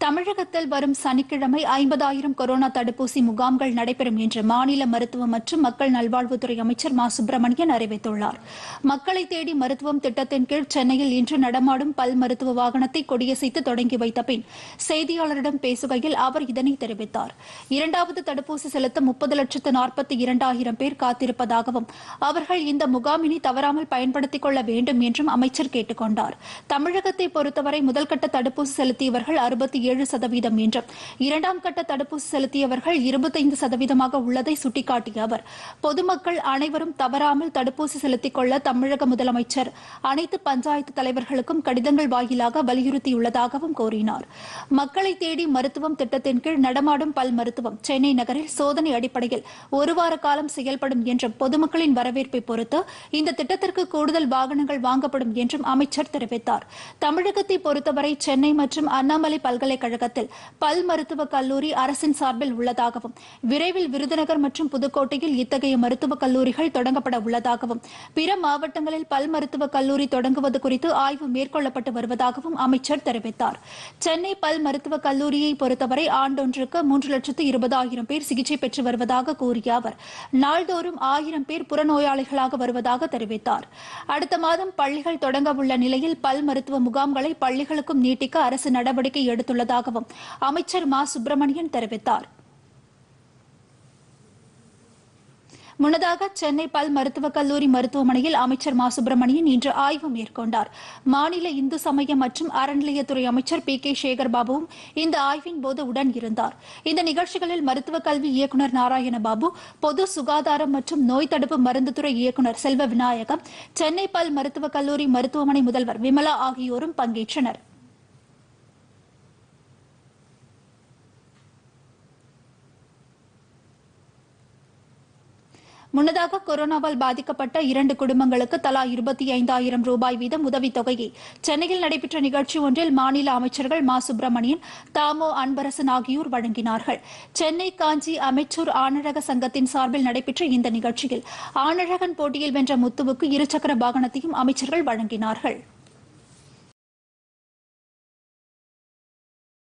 தமிழகத்தில் வரும் சனிக்கிழமை ஐம்பதாயிரம் கொரோனா தடுப்பூசி முகாம்கள் நடைபெறும் என்று மாநில மருத்துவ மற்றும் மக்கள் நல்வாழ்வுத்துறை அமைச்சர் மா சுப்பிரமணியன் அறிவித்துள்ளார் மக்களை தேடி மருத்துவம் திட்டத்தின் கீழ் சென்னையில் இன்று நடமாடும் பல் மருத்துவ வாகனத்தை கொடியசைத்து தொடங்கி வைத்த பின் செய்தியாளரிடம் பேசுகையில் அவர் இதனை தெரிவித்தார் இரண்டாவது தடுப்பூசி செலுத்த முப்பது லட்சத்து நாற்பத்தி இரண்டாயிரம் பேர் காத்திருப்பதாகவும் அவர்கள் இந்த முகாமினை தவறாமல் பயன்படுத்திக் கொள்ள வேண்டும் என்றும் அமைச்சர் கேட்டுக் கொண்டார் தமிழகத்தை பொறுத்தவரை முதல்கட்ட தடுப்பூசி செலுத்தியவர்கள் அறுபத்தி ஏழு சதவீதம் என்றும் இரண்டாம் கட்ட தடுப்பூசி செலுத்தியவர்கள் இருபத்தைந்து சதவீதமாக உள்ளதை சுட்டிக்காட்டிய அவர் பொதுமக்கள் அனைவரும் தவறாமல் தடுப்பூசி செலுத்திக் கொள்ள தமிழக முதலமைச்சர் அனைத்து பஞ்சாயத்து தலைவர்களுக்கும் கடிதங்கள் வாயிலாக வலியுறுத்தியுள்ளதாகவும் கூறினார் மக்களை தேடி மருத்துவம் திட்டத்தின் கீழ் நடமாடும் பல் மருத்துவம் சென்னை நகரில் சோதனை அடிப்படையில் ஒரு வார காலம் செயல்படும் என்றும் பொதுமக்களின் வரவேற்பை பொறுத்து இந்த திட்டத்திற்கு கூடுதல் வாகனங்கள் வாங்கப்படும் என்றும் அமைச்சர் தெரிவித்தார் தமிழகத்தை பொறுத்தவரை சென்னை மற்றும் அண்ணாமலை பல்கலைக்கழகத்தில் பல் மருத்துவக் கல்லூரி அரசின் சார்பில் உள்ளதாகவும் விரைவில் விருதுநகர் மற்றும் புதுக்கோட்டையில் இத்தகைய மருத்துவக் கல்லூரிகள் தொடங்கப்பட உள்ளதாகவும் பிற மாவட்டங்களில் பல் மருத்துவக் கல்லூரி தொடங்குவது குறித்து ஆய்வு மேற்கொள்ளப்பட்டு வருவதாகவும் அமைச்சர் தெரிவித்தார் சென்னை பல் மருத்துவக் கல்லூரியை பொறுத்தவரை ஆண்டொன்றுக்கு மூன்று லட்சத்து இருபதாயிரம் பேர் சிகிச்சை பெற்று வருவதாக கூறிய அவர் நாள்தோறும் ஆயிரம் பேர் புறநோயாளிகளாக வருவதாக தெரிவித்தார் அடுத்த மாதம் பள்ளிகள் தொடங்க உள்ள நிலையில் பல் மருத்துவ முகாம்களை பள்ளிகளுக்கும் நீட்டிக்க அரசு நடவடிக்கை எடுத்துள்ளதாகவும் அமைச்சர் மா சுப்பிரமணியன் தெரிவித்தார் முன்னதாக சென்னை பல் மருத்துவக் கல்லூரி மருத்துவமனையில் அமைச்சர் மா சுப்பிரமணியன் இன்று ஆய்வு மேற்கொண்டார் மாநில இந்து சமய மற்றும் அறநிலையத்துறை அமைச்சர் பி கே சேகர் பாபுவும் இந்த ஆய்வின் போது உடன் இருந்தார் இந்த நிகழ்ச்சிகளில் மருத்துவக் கல்வி இயக்குநர் நாராயணபாபு பொது சுகாதாரம் மற்றும் நோய் தடுப்பு மருந்துத்துறை இயக்குநர் செல்வ விநாயகம் சென்னை பல் மருத்துவக் கல்லூரி மருத்துவமனை முதல்வர் விமலா ஆகியோரும் பங்கேற்றனர் முன்னதாக கொரோனாவால் பாதிக்கப்பட்ட இரண்டு குடும்பங்களுக்கு தலா இருபத்தி ஐந்தாயிரம் ரூபாய் வீதம் உதவித்தொகையை சென்னையில் நடைபெற்ற நிகழ்ச்சி ஒன்றில் மாநில அமைச்சர்கள் மா சுப்பிரமணியன் தாமோ அன்பரசன் ஆகியோர் வழங்கினார்கள் சென்னை காஞ்சி அமைச்சூர் ஆணழக சங்கத்தின் சார்பில் நடைபெற்ற இந்த நிகழ்ச்சியில் ஆணழகன் போட்டியில் வென்ற முத்துவுக்கு இருசக்கர வாகனத்தையும் அமைச்சர்கள் வழங்கினார்கள்